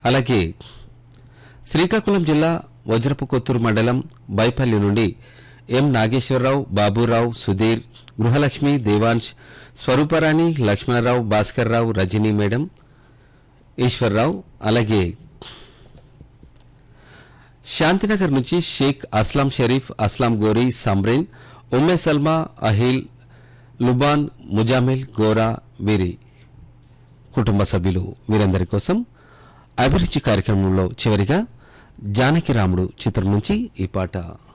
అలాగే శ్రీకాకుళం జిల్లా వజ్రపు కొత్తూరు మండలం బైపల్లి నుండి ఎం నాగేశ్వరరావు బాబురావు సుధీర్ గృహలక్ష్మి దేవాంశ్ స్వరూపరాణి లక్ష్మణరావు భాస్కర్రావు రజనీ మేడం ఈశ్వర్రావు అలాగే శాంతినగర్ నుంచి షేక్ అస్లాం షరీఫ్ అస్లాం గోరీ సమ్రీన్ ఉమ్మే సల్మా అహిల్ లుబాన్ ముజామిల్ గోరా వీరి కుటుంబ సభ్యులు వీరందరి కోసం అభిరుచి కార్యక్రమంలో చివరిగా జానకి రాముడు చిత్రం నుంచి ఈ పాట